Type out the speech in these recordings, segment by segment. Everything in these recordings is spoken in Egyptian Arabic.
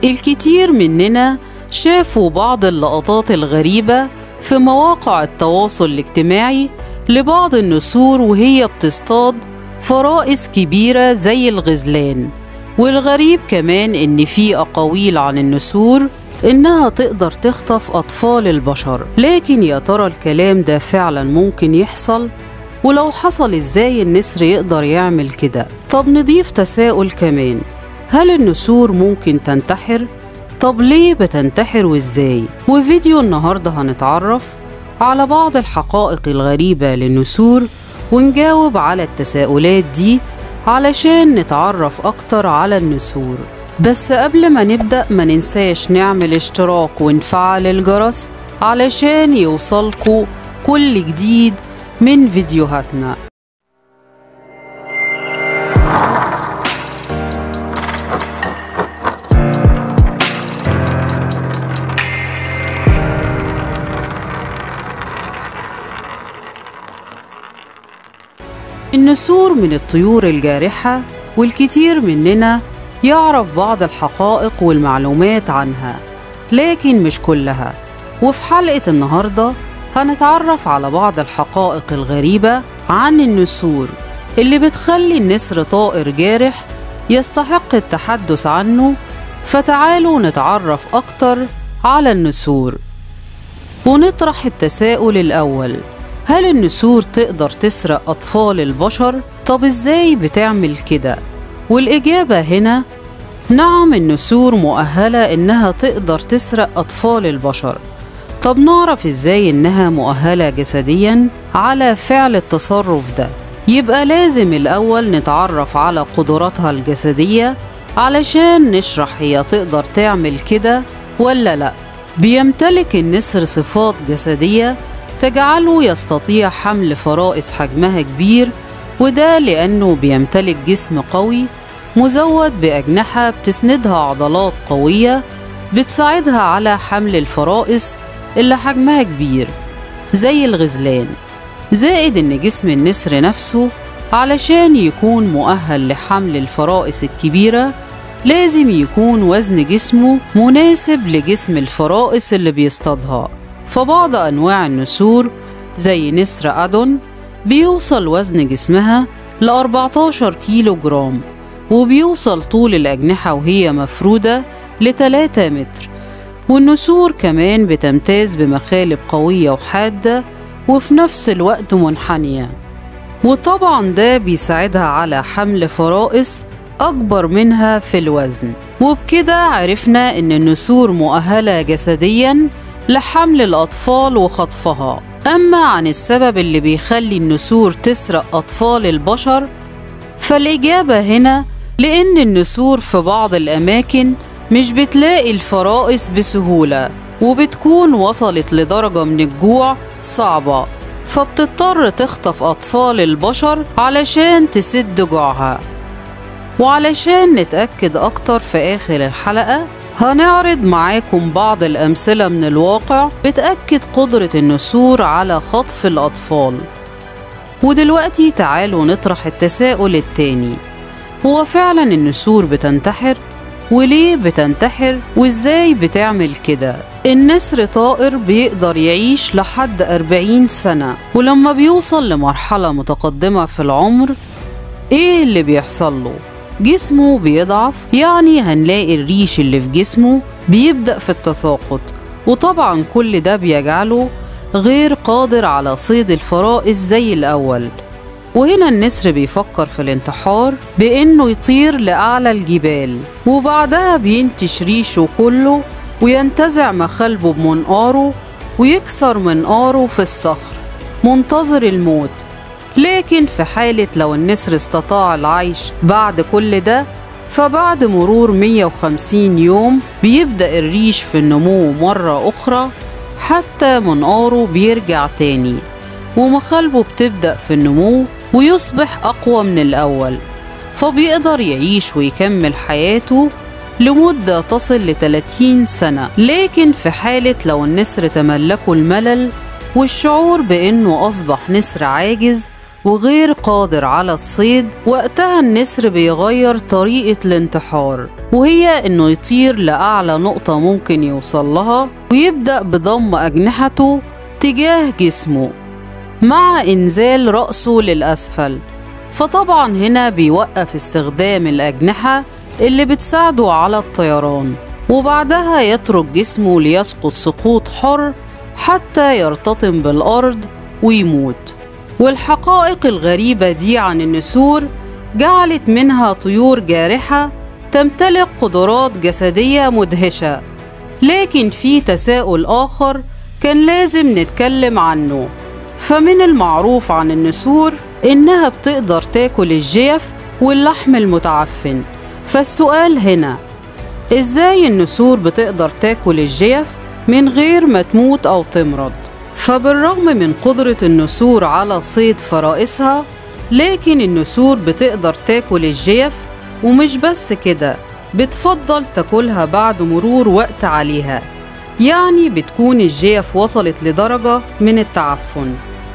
الكتير مننا شافوا بعض اللقطات الغريبة في مواقع التواصل الاجتماعي لبعض النسور وهي بتصطاد فرائس كبيرة زي الغزلان والغريب كمان إن في أقاويل عن النسور إنها تقدر تخطف أطفال البشر لكن يا ترى الكلام ده فعلا ممكن يحصل ولو حصل إزاي النسر يقدر يعمل كده طب نضيف تساؤل كمان هل النسور ممكن تنتحر؟ طب ليه بتنتحر وإزاي؟ وفيديو النهاردة هنتعرف على بعض الحقائق الغريبة للنسور ونجاوب على التساؤلات دي علشان نتعرف أكتر على النسور بس قبل ما نبدأ ما ننساش نعمل اشتراك ونفعل الجرس علشان يوصلكوا كل جديد من فيديوهاتنا النسور من الطيور الجارحة والكتير مننا يعرف بعض الحقائق والمعلومات عنها لكن مش كلها وفي حلقة النهاردة هنتعرف على بعض الحقائق الغريبة عن النسور اللي بتخلي النسر طائر جارح يستحق التحدث عنه فتعالوا نتعرف أكتر على النسور ونطرح التساؤل الأول هل النسور تقدر تسرق أطفال البشر؟ طب إزاي بتعمل كده؟ والإجابة هنا نعم النسور مؤهلة إنها تقدر تسرق أطفال البشر طب نعرف إزاي إنها مؤهلة جسديا على فعل التصرف ده يبقى لازم الأول نتعرف على قدراتها الجسدية علشان نشرح هي تقدر تعمل كده ولا لأ بيمتلك النسر صفات جسدية تجعله يستطيع حمل فرائس حجمها كبير وده لأنه بيمتلك جسم قوي مزود بأجنحة بتسندها عضلات قوية بتساعدها على حمل الفرائس اللي حجمها كبير زي الغزلان زائد إن جسم النسر نفسه علشان يكون مؤهل لحمل الفرائس الكبيرة لازم يكون وزن جسمه مناسب لجسم الفرائس اللي بيصطادها فبعض أنواع النسور زي نسر أدون بيوصل وزن جسمها ل 14 كيلو جرام وبيوصل طول الأجنحة وهي مفرودة ل 3 متر والنسور كمان بتمتاز بمخالب قوية وحادة وفي نفس الوقت منحنية وطبعا ده بيساعدها على حمل فرائس أكبر منها في الوزن وبكده عرفنا إن النسور مؤهلة جسديا لحمل الأطفال وخطفها أما عن السبب اللي بيخلي النسور تسرق أطفال البشر فالإجابة هنا لأن النسور في بعض الأماكن مش بتلاقي الفرائس بسهولة وبتكون وصلت لدرجة من الجوع صعبة فبتضطر تخطف أطفال البشر علشان تسد جوعها وعلشان نتأكد أكتر في آخر الحلقة هنعرض معاكم بعض الأمثلة من الواقع بتأكد قدرة النسور على خطف الأطفال ودلوقتي تعالوا نطرح التساؤل التاني هو فعلا النسور بتنتحر؟ وليه بتنتحر وازاي بتعمل كده؟ النسر طائر بيقدر يعيش لحد 40 سنة ولما بيوصل لمرحلة متقدمة في العمر ايه اللي بيحصل له؟ جسمه بيضعف يعني هنلاقي الريش اللي في جسمه بيبدأ في التساقط وطبعا كل ده بيجعله غير قادر على صيد الفرائس زي الأول وهنا النسر بيفكر في الانتحار بإنه يطير لأعلى الجبال وبعدها بينتش ريشه كله وينتزع مخالبه بمنقاره ويكسر منقاره في الصخر منتظر الموت لكن في حالة لو النسر استطاع العيش بعد كل ده فبعد مرور 150 يوم بيبدأ الريش في النمو مرة أخرى حتى منقاره بيرجع تاني ومخالبه بتبدأ في النمو ويصبح أقوى من الأول فبيقدر يعيش ويكمل حياته لمدة تصل ل 30 سنة لكن في حالة لو النسر تملكه الملل والشعور بأنه أصبح نسر عاجز وغير قادر على الصيد وقتها النسر بيغير طريقة الانتحار وهي انه يطير لأعلى نقطة ممكن يوصل لها ويبدأ بضم أجنحته تجاه جسمه مع إنزال رأسه للأسفل فطبعا هنا بيوقف استخدام الأجنحة اللي بتساعده على الطيران وبعدها يترك جسمه ليسقط سقوط حر حتى يرتطم بالأرض ويموت والحقائق الغريبة دي عن النسور جعلت منها طيور جارحة تمتلك قدرات جسدية مدهشة لكن في تساؤل آخر كان لازم نتكلم عنه فمن المعروف عن النسور إنها بتقدر تاكل الجيف واللحم المتعفن فالسؤال هنا إزاي النسور بتقدر تاكل الجيف من غير ما تموت أو تمرض فبالرغم من قدرة النسور على صيد فرائسها لكن النسور بتقدر تاكل الجيف ومش بس كده بتفضل تاكلها بعد مرور وقت عليها يعني بتكون الجيف وصلت لدرجة من التعفن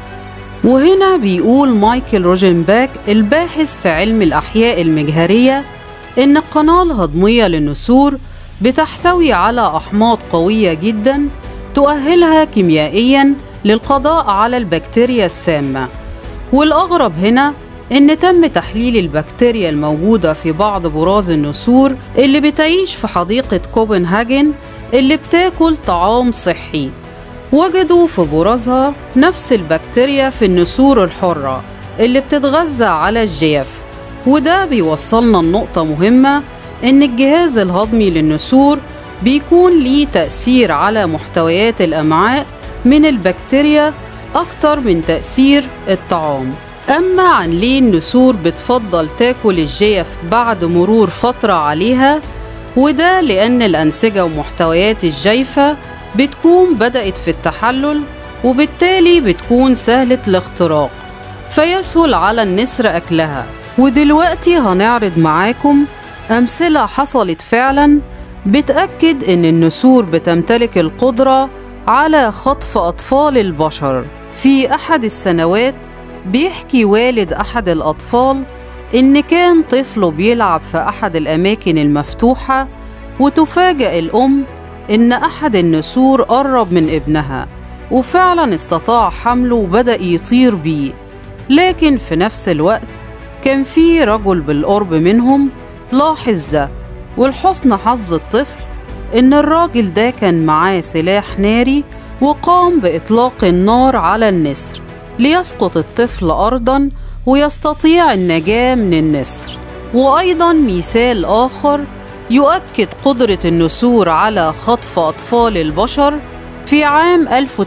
وهنا بيقول مايكل روجنباك الباحث في علم الأحياء المجهرية إن القناة الهضمية للنسور بتحتوي على أحماض قوية جدا تؤهلها كيميائيا للقضاء على البكتيريا السامة والأغرب هنا إن تم تحليل البكتيريا الموجودة في بعض براز النسور اللي بتعيش في حديقة كوبنهاجن اللي بتاكل طعام صحي وجدوا في برازها نفس البكتيريا في النسور الحرة اللي بتتغذى على الجيف وده بيوصلنا لنقطة مهمة إن الجهاز الهضمي للنسور بيكون ليه تأثير على محتويات الأمعاء من البكتيريا أكتر من تأثير الطعام أما عن ليه النسور بتفضل تاكل الجيف بعد مرور فترة عليها وده لأن الأنسجة ومحتويات الجيفة بتكون بدأت في التحلل وبالتالي بتكون سهلة الاختراق فيسهل على النسر أكلها ودلوقتي هنعرض معاكم أمثلة حصلت فعلا بتأكد إن النسور بتمتلك القدرة على خطف أطفال البشر في أحد السنوات بيحكي والد أحد الأطفال إن كان طفله بيلعب في أحد الأماكن المفتوحة وتفاجأ الأم إن أحد النسور قرب من ابنها وفعلا استطاع حمله وبدأ يطير بيه لكن في نفس الوقت كان في رجل بالقرب منهم لاحظ ده ولحسن حظ الطفل إن الراجل ده كان معاه سلاح ناري وقام بإطلاق النار على النسر ليسقط الطفل أرضا ويستطيع النجاة من النسر وأيضا مثال آخر يؤكد قدرة النسور على خطف أطفال البشر في عام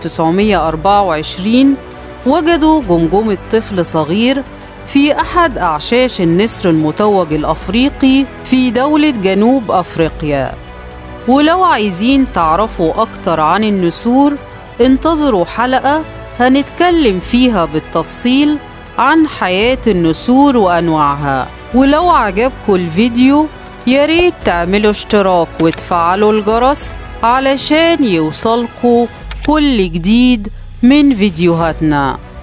1924 وجدوا جمجمة طفل صغير في أحد أعشاش النسر المتوج الأفريقي في دولة جنوب أفريقيا ولو عايزين تعرفوا أكتر عن النسور انتظروا حلقة هنتكلم فيها بالتفصيل عن حياة النسور وأنواعها ولو عجبكم الفيديو ياريت تعملوا اشتراك وتفعلوا الجرس علشان يوصلكوا كل جديد من فيديوهاتنا